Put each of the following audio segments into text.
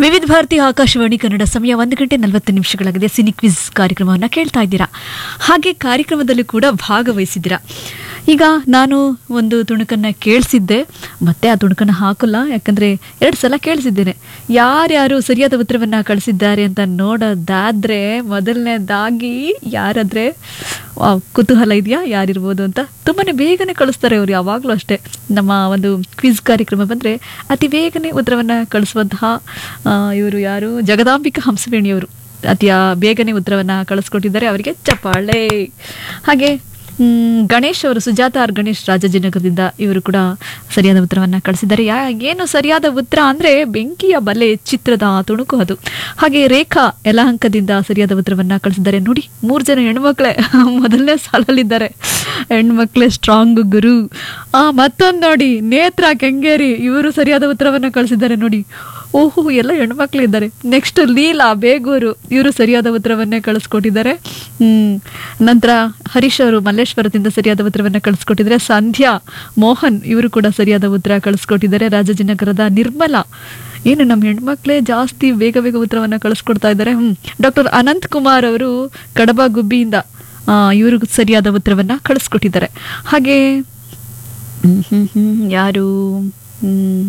ವಿವಿಧ ಭಾರತಿ ಆಕಾಶವಾಣಿ ಕನ್ನಡ ಸಮಯ ಒಂದು ಗಂಟೆ ನಲವತ್ತು ನಿಮಿಷಗಳಾಗಿದೆ ಸಿನಿ ಕ್ವಿಜ್ ಕಾರ್ಯಕ್ರಮವನ್ನು ಕೇಳ್ತಾ ಇದ್ದೀರಾ ಹಾಗೆ ಕಾರ್ಯಕ್ರಮದಲ್ಲಿ ಕೂಡ ಭಾಗವಹಿಸಿದ್ದೀರಾ ಈಗ ನಾನು ಒಂದು ತುಣುಕನ್ನ ಕೇಳಿಸಿದ್ದೆ ಮತ್ತೆ ಆ ತುಣುಕನ್ನ ಹಾಕಲ್ಲ ಯಾಕಂದ್ರೆ ಎರಡು ಸಲ ಕೇಳಿಸಿದ್ದೇನೆ ಯಾರ್ಯಾರು ಸರಿಯಾದ ಉತ್ತರವನ್ನ ಕಳಿಸಿದ್ದಾರೆ ಅಂತ ನೋಡೋದಾದ್ರೆ ಮೊದಲನೇದಾಗಿ ಯಾರಾದ್ರೆ ವಾವ್, ಕುತೂಹಲ ಇದೆಯಾ ಯಾರಿರ್ಬೋದು ಅಂತ ತುಂಬಾನೇ ಬೇಗನೆ ಕಳಿಸ್ತಾರೆ ಅವ್ರು ಯಾವಾಗಲೂ ಅಷ್ಟೇ ನಮ್ಮ ಒಂದು ಕ್ವಿಜ್ ಕಾರ್ಯಕ್ರಮ ಬಂದರೆ ಅತಿ ಬೇಗನೆ ಉತ್ತರವನ್ನು ಕಳಿಸುವಂತಹ ಇವರು ಯಾರು ಜಗದಾಂಬಿಕಾ ಹಂಸವೇಣಿಯವರು ಅತಿ ಆ, ಬೇಗನೆ ಉತ್ತರವನ್ನು ಕಳಿಸ್ಕೊಟ್ಟಿದ್ದಾರೆ ಅವರಿಗೆ ಚಪ್ಪಾಳೆ ಹಾಗೆ ಮ್, ಗಣೇಶ್ ಅವರು ಸುಜಾತ ಆರ್ ಗಣೇಶ್ ರಾಜಾಜಿನಗರದಿಂದ ಇವರು ಕೂಡ ಸರಿಯಾದ ಉತ್ತರವನ್ನು ಕಳಿಸಿದ್ದಾರೆ ಯಾ ಏನು ಸರಿಯಾದ ಉತ್ತರ ಅಂದರೆ ಬೆಂಕಿಯ ಬಲೆ ಚಿತ್ರದ ತುಣುಕು ಅದು ಹಾಗೆ ರೇಖಾ ಯಲಹಂಕದಿಂದ ಸರಿಯಾದ ಉತ್ತರವನ್ನು ಕಳಿಸಿದ್ದಾರೆ ನೋಡಿ ಮೂರು ಜನ ಹೆಣ್ಮಕ್ಳೇ ಮೊದಲನೇ ಸಾಲಲ್ಲಿದ್ದಾರೆ ಹೆಣ್ಮಕ್ಳೇ ಸ್ಟ್ರಾಂಗ್ ಗುರು ಆ ಮತ್ತೊಂದು ನೋಡಿ ನೇತ್ರ ಕೆಂಗೇರಿ ಇವರು ಸರಿಯಾದ ಉತ್ತರವನ್ನು ಕಳಿಸಿದ್ದಾರೆ ನೋಡಿ ಓಹೋ ಎಲ್ಲ ಹೆಣ್ಮಕ್ಳು ಇದ್ದಾರೆ ನೆಕ್ಸ್ಟ್ ಲೀಲಾ ಬೇಗೂರು ಇವರು ಸರಿಯಾದ ಉತ್ತರವನ್ನೇ ಕಳಿಸ್ಕೊಟ್ಟಿದ್ದಾರೆ ಹ್ಮ್ ನಂತರ ಹರೀಶ್ ಅವರು ಮಲ್ಲೇಶ್ವರದಿಂದ ಸರಿಯಾದ ಉತ್ತರವನ್ನ ಕಳಿಸ್ಕೊಟ್ಟಿದ್ದಾರೆ ಸಂಧ್ಯಾ ಮೋಹನ್ ಇವರು ಕೂಡ ಸರಿಯಾದ ಉತ್ತರ ಕಳಿಸ್ಕೊಟ್ಟಿದ್ದಾರೆ ರಾಜಾಜಿನಗರದ ನಿರ್ಮಲಾ ಏನು ನಮ್ಮ ಹೆಣ್ಮಕ್ಳೇ ಜಾಸ್ತಿ ಬೇಗ ಬೇಗ ಉತ್ತರವನ್ನ ಕಳಿಸ್ಕೊಡ್ತಾ ಇದ್ದಾರೆ ಹ್ಮ್ ಡಾಕ್ಟರ್ ಅನಂತ್ ಕುಮಾರ್ ಅವರು ಕಡಬ ಗುಬ್ಬಿಯಿಂದ ಆ, ಇವರು ಸರಿಯಾದ ಉತ್ತರವನ್ನ ಕಳಿಸ್ಕೊಟ್ಟಿದ್ದಾರೆ ಹಾಗೆ ಹ್ಮ್, ಹ್ಮ್, ಹ್ಮ್, ಯಾರು ಹ್ಮ್,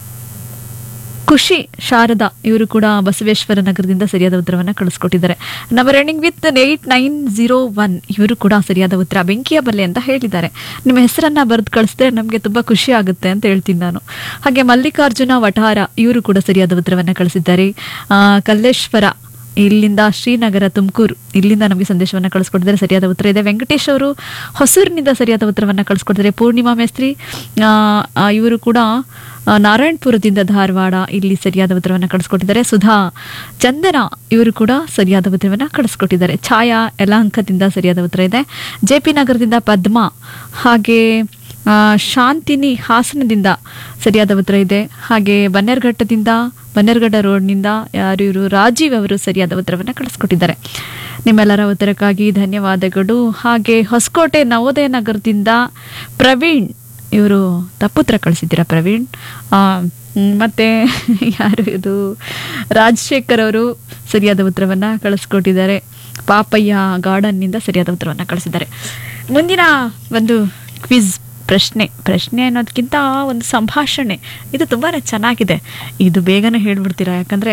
ಖುಷಿ ಶಾರದಾ ಇವರು ಕೂಡ ಬಸವೇಶ್ವರ ನಗರದಿಂದ ಸರಿಯಾದ ಉತ್ತರವನ್ನು ಕಳಿಸ್ಕೊಟ್ಟಿದ್ದಾರೆ ನಮ್ಮ running with eight nine zero one ಇವರು ಕೂಡ ಸರಿಯಾದ ಉತ್ತರ ಬೆಂಕಿಯ ಬಲ್ಲೆ ಅಂತ ಹೇಳಿದ್ದಾರೆ ನಿಮ್ಮ ಹೆಸರನ್ನ ಬರೆದು ಕಳಿಸಿದ್ರೆ ನಮಗೆ ತುಂಬಾ ಖುಷಿ ಆಗುತ್ತೆ ಅಂತ ಹೇಳ್ತೀನಿ ನಾನು ಹಾಗೆ ಮಲ್ಲಿಕಾರ್ಜುನ ವಠಾರ ಇವರು ಕೂಡ ಸರಿಯಾದ ಉತ್ತರವನ್ನು ಕಳಿಸಿದ್ದಾರೆ ಆ, ಕಲ್ಲೇಶ್ವರ ಇಲ್ಲಿಂದ ಶ್ರೀನಗರ ತುಮಕೂರು ಇಲ್ಲಿಂದ ನಮಗೆ ಸಂದೇಶವನ್ನು ಕಳಿಸ್ಕೊಟ್ಟಿದ್ದಾರೆ ಸರಿಯಾದ ಉತ್ತರ ಇದೆ ವೆಂಕಟೇಶ್ ಅವರು ಹೊಸೂರಿನಿಂದ ಸರಿಯಾದ ಉತ್ತರವನ್ನು ಕಳಿಸ್ಕೊಟ್ಟಿದ್ದಾರೆ ಪೂರ್ಣಿಮಾ ಮೇಸ್ತ್ರಿ ಆ, ಆ, ಇವರು ಕೂಡ ಆ, ನಾರಾಯಣಪುರದಿಂದ ಧಾರವಾಡ ಇಲ್ಲಿ ಸರಿಯಾದ ಉತ್ತರವನ್ನು ಕಳಿಸ್ಕೊಟ್ಟಿದ್ದಾರೆ ಸುಧಾ ಚಂದನ ಇವರು ಕೂಡ ಸರಿಯಾದ ಉತ್ತರವನ್ನು ಕಳಿಸ್ಕೊಟ್ಟಿದ್ದಾರೆ ಛಾಯಾ ಯಲಹಂಕದಿಂದ ಸರಿಯಾದ ಉತ್ತರ ಇದೆ ಜೆ ಪಿ ನಗರದಿಂದ ಪದ್ಮಾ ಹಾಗೆ ಆ, ಶಾಂತಿನಿ ಹಾಸನದಿಂದ ಸರಿಯಾದ ಉತ್ತರ ಇದೆ ಹಾಗೆ ಬನ್ನೇರ್ಘಟ್ಟದಿಂದ ಬನ್ನೇರ್ಘಟ್ಟ ರೋಡ್ನಿಂದ ಯಾರು ಇವರು ರಾಜೀವ್ ಅವರು ಸರಿಯಾದ ಉತ್ತರವನ್ನು ಕಳಿಸ್ಕೊಟ್ಟಿದ್ದಾರೆ ನಿಮ್ಮೆಲ್ಲರ ಉತ್ತರಕ್ಕಾಗಿ ಧನ್ಯವಾದಗಳು ಹಾಗೆ ಹೊಸಕೋಟೆ ನವೋದಯ ನಗರದಿಂದ ಪ್ರವೀಣ್ ಇವರು ತಪ್ಪುತ್ತರ ಕಳಿಸಿದ್ದೀರಾ ಪ್ರವೀಣ್ ಆ, ಮ್, ಮತ್ತೆ ಯಾರು ಇದು ರಾಜಶೇಖರ್ ಅವರು ಸರಿಯಾದ ಉತ್ತರವನ್ನು ಕಳಿಸ್ಕೊಟ್ಟಿದ್ದಾರೆ ಪಾಪಯ್ಯ ಗಾರ್ಡನ್ನಿಂದ ಸರಿಯಾದ ಉತ್ತರವನ್ನು ಕಳಿಸಿದ್ದಾರೆ ಮುಂದಿನ ಒಂದು ಕ್ವಿಜ್ ಪ್ರಶ್ನೆ ಪ್ರಶ್ನೆ ಅನ್ನೋದಕ್ಕಿಂತ ಒಂದು ಸಂಭಾಷಣೆ ಇದು ತುಂಬಾ ಚೆನ್ನಾಗಿದೆ ಇದು ಬೇಗನೆ ಹೇಳ್ಬಿಡ್ತೀರಾ ಯಾಕಂದರೆ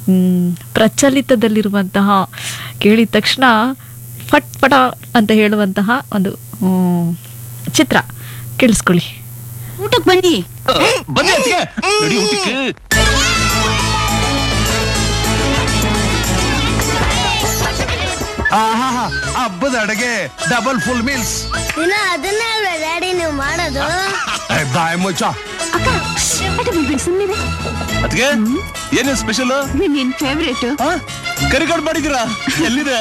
ಪ್ರಚಲಿತದಲ್ಲಿರುವಂತಹ ಕೇಳಿದ ತಕ್ಷಣ ಫಟ್ ಫಟ ಅಂತ ಹೇಳುವಂತಹ ಒಂದು ಮ್, ಚಿತ್ರ ಕೇಳಿಸ್ಕೊಳ್ಳಿ ಊಟಕ್ಕೆ ಬನ್ನಿ ಬನ್ನಿ ಅತ್ತಿಗೆ ನಡಿ ಊಟಕ್ಕೆ ಆಹಾಹಾ, ಹಬ್ಬದ ಅಡಗೆ ಡಬಲ್ ಫುಲ್ ಮೀಲ್ಸ್ ದಿನ ಅದನ್ನೇ ಅಲ್ವಾ ಡ್ಯಾಡಿ ನೀವು ಮಾಡೋದು ಬಾಯ್ ಮುಚ್ಚ ಅಕ್ಕ ಅಟ ಬಿಡ್ಬೇಡಿ ಸುಮ್ಮನೆ ಅತ್ತಿಗೆ ಏನೇ ಸ್ಪೆಷಲ್ ನಿನ್ ಫೇವ್ರೇಟ್ ಕರಿಗಡ್ ಮಾಡಿದೀರಾ ಎಲ್ಲಿದೆ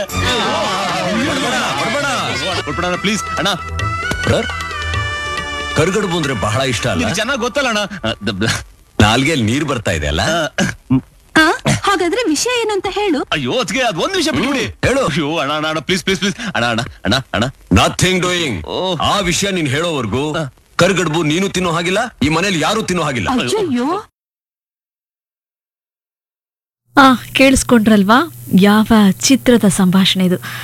ಕೊಡ್ಬೇಡ ಪ್ಲೀಸ್ ಅಣ್ಣ ಬ್ರರ್ ಕರ್ಗಡುಬು ಅಂದ್ರೆ ಬಹಳ ಇಷ್ಟ ಅಲ್ಲ ನಿಮ್ಗೆ ಚೆನ್ನಾಗಿ ಗೊತ್ತಲ್ಲ ಅಣ್ಣ ಅ, ದ- ದ- ನಾಲ್ಗೆಲ್ ನೀರ್ ಬರ್ತಾ ಇದೆ ಅಲ್ಲ ಆ, ಹಾಗಾದ್ರೆ ವಿಷಯ ಏನು ಅಂತ ಹೇಳು ಅಯ್ಯೋ ಅದ್ಗೆ ಅದ್ ಒಂದ್ ವಿಷಯ ಬಿಟ್ಬಿಡಿ ಹೇಳು. ಅಯ್ಯೋ ಅಣ್ಣ ಅಣ್ಣ ಅಣ್ಣ ಪ್ಲೀಸ್ ಪ್ಲೀಸ್ ಪ್ಲೀಸ್ ಅಣ್ಣ ಅಣ್ಣ ಅಣ್ಣ ಅಣ್ಣ ನಥಿಂಗ್ ಡೂಯಿಂಗ್ ಓ. ಆ ವಿಷಯ ನೀನ್ ಹೇಳೋವರೆಗೂ ಕರ್ಗಡುಬು ನೀನು ತಿನ್ನೋ ಹಾಗಿಲ್ಲ ಈ ಮನೇಲಿ ಯಾರು ತಿನ್ನೋ ಹಾಗಿಲ್ಲ ಅಯ್ಯೋ ಆ ಕೇಳಿಸ್ಕೊಂಡ್ರಲ್ವಾ ಯಾವ ಚಿತ್ರದ ಸಂಭಾಷಣೆ ಇದು